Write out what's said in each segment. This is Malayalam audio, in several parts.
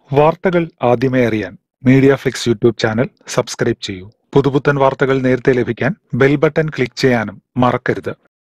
വാർത്തകൾ ആദ്യമേ അറിയാൻ media flix YouTube channel subscribe ചെയ്യൂ പുതുപുത്തൻ വാർത്തകൾ നേരത്തെ ലഭിക്കാൻ ബെൽ ബട്ടൺ ക്ലിക്ക് ചെയ്യാനും മറക്കരുത്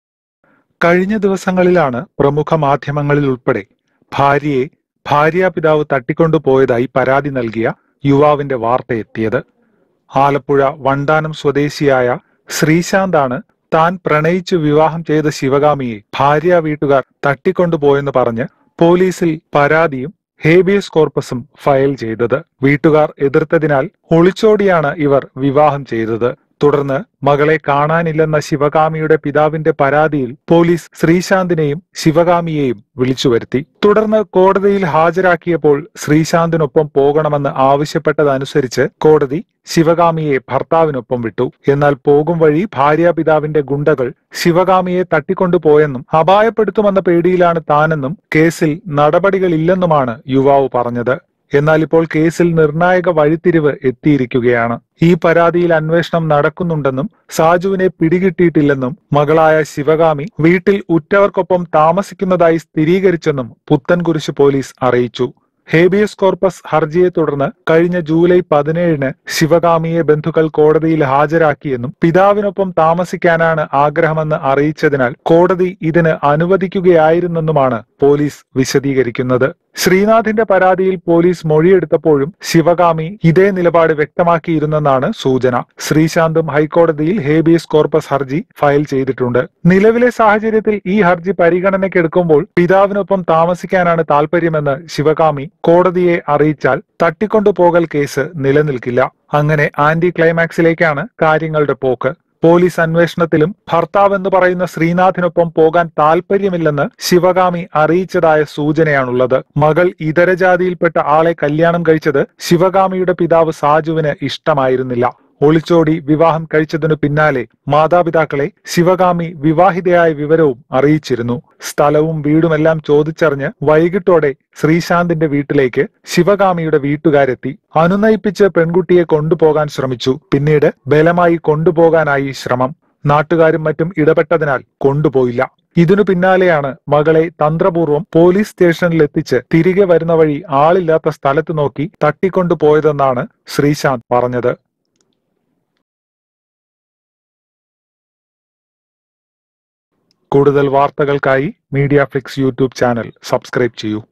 കഴിഞ്ഞ ദിവസങ്ങളിലാണ് പ്രമുഖ മാധ്യമങ്ങളിൽ ഉൾപ്പെടെ ഭാര്യയെ ഭാര്യാപിതാവ് തട്ടിക്കൊണ്ടുപോയതായി പരാതി നൽകിയ യുവാവിന്റെ വാർത്ത എത്തിയത് ആലപ്പുഴ വണ്ടാനം സ്വദേശിയായ ശ്രീശാന്താണ് താൻ പ്രണയിച്ചു വിവാഹം ചെയ്ത ശിവകാമിയെ ഭാര്യ വീട്ടുകാർ തട്ടിക്കൊണ്ടുപോയെന്ന് പറഞ്ഞ് പോലീസിൽ പരാതിയും ഹേബിയസ് കോർപ്പസും ഫയൽ ചെയ്തത് വീട്ടുകാർ എതിർത്തതിനാൽ ഒളിച്ചോടിയാണ് ഇവർ വിവാഹം ചെയ്തത് തുടർന്ന് മകളെ കാണാനില്ലെന്ന ശിവകാമിയുടെ പിതാവിന്റെ പരാതിയിൽ പോലീസ് ശ്രീശാന്തിനെയും ശിവകാമിയെയും വിളിച്ചു വരുത്തി തുടർന്ന് കോടതിയിൽ ഹാജരാക്കിയപ്പോൾ ശ്രീശാന്തിനൊപ്പം പോകണമെന്ന് ആവശ്യപ്പെട്ടതനുസരിച്ച് കോടതി ശിവകാമിയെ ഭർത്താവിനൊപ്പം വിട്ടു എന്നാൽ പോകും വഴി ഭാര്യാപിതാവിന്റെ ഗുണ്ടകൾ ശിവകാമിയെ തട്ടിക്കൊണ്ടുപോയെന്നും അപായപ്പെടുത്തുമെന്ന പേടിയിലാണ് താനെന്നും കേസിൽ നടപടികളില്ലെന്നുമാണ് യുവാവ് പറഞ്ഞത് എന്നാൽ ഇപ്പോൾ കേസിൽ നിർണായക വഴിത്തിരിവ് എത്തിയിരിക്കുകയാണ് ഈ പരാതിയിൽ അന്വേഷണം നടക്കുന്നുണ്ടെന്നും സാജുവിനെ പിടികിട്ടിയിട്ടില്ലെന്നും മകളായ ശിവകാമി വീട്ടിൽ ഉറ്റവർക്കൊപ്പം താമസിക്കുന്നതായി സ്ഥിരീകരിച്ചെന്നും പുത്തൻകുരിശ് പോലീസ് അറിയിച്ചു ഹേബിയസ് കോർപ്പസ് ഹർജിയെ തുടർന്ന് കഴിഞ്ഞ ജൂലൈ പതിനേഴിന് ശിവകാമിയെ ബന്ധുക്കൾ കോടതിയിൽ ഹാജരാക്കിയെന്നും പിതാവിനൊപ്പം താമസിക്കാനാണ് ആഗ്രഹമെന്ന് അറിയിച്ചതിനാൽ കോടതി ഇതിന് അനുവദിക്കുകയായിരുന്നെന്നുമാണ് പോലീസ് വിശദീകരിക്കുന്നത് ശ്രീനാഥിന്റെ പരാതിയിൽ പോലീസ് മൊഴിയെടുത്തപ്പോഴും ശിവകാമി ഇതേ നിലപാട് വ്യക്തമാക്കിയിരുന്നെന്നാണ് സൂചന ശ്രീശാന്തും ഹൈക്കോടതിയിൽ ഹേബിയസ് കോർപ്പസ് ഹർജി ഫയൽ ചെയ്തിട്ടുണ്ട് നിലവിലെ സാഹചര്യത്തിൽ ഈ ഹർജി പരിഗണനയ്ക്കെടുക്കുമ്പോൾ പിതാവിനൊപ്പം താമസിക്കാനാണ് താൽപര്യമെന്ന് ശിവകാമി കോടതിയെ അറിയിച്ചാൽ തട്ടിക്കൊണ്ടുപോകൽ കേസ് നിലനിൽക്കില്ല അങ്ങനെ ആന്റി ക്ലൈമാക്സിലേക്കാണ് കാര്യങ്ങളുടെ പോക്ക് പോലീസ് അന്വേഷണത്തിലും ഭർത്താവ് എന്ന് പറയുന്ന ശ്രീനാഥിനൊപ്പം പോകാൻ താല്പര്യമില്ലെന്ന് ശിവകാമി അറിയിച്ചതായ സൂചനയാണുള്ളത് മകൾ ഇതര ജാതിയിൽപ്പെട്ട ആളെ കല്യാണം കഴിച്ചത് ശിവകാമിയുടെ പിതാവ് സാജുവിന് ഇഷ്ടമായിരുന്നില്ല ഒളിച്ചോടി വിവാഹം കഴിച്ചതിനു പിന്നാലെ മാതാപിതാക്കളെ ശിവകാമി വിവാഹിതയായ വിവരവും അറിയിച്ചിരുന്നു സ്ഥലവും വീടുമെല്ലാം ചോദിച്ചറിഞ്ഞ് വൈകിട്ടോടെ ശ്രീശാന്തിന്റെ വീട്ടിലേക്ക് ശിവകാമിയുടെ വീട്ടുകാരെത്തി അനുനയിപ്പിച്ച് പെൺകുട്ടിയെ കൊണ്ടുപോകാൻ ശ്രമിച്ചു പിന്നീട് ബലമായി കൊണ്ടുപോകാനായി ശ്രമം നാട്ടുകാരും മറ്റും ഇടപെട്ടതിനാൽ കൊണ്ടുപോയില്ല ഇതിനു പിന്നാലെയാണ് മകളെ തന്ത്രപൂർവ്വം പോലീസ് സ്റ്റേഷനിൽ എത്തിച്ച് തിരികെ വരുന്ന വഴി ആളില്ലാത്ത സ്ഥലത്ത് നോക്കി തട്ടിക്കൊണ്ടുപോയതെന്നാണ് ശ്രീശാന്ത് പറഞ്ഞത് കൂടുതൽ വാർത്തകൾക്കായി media flix YouTube channel subscribe ചെയ്യൂ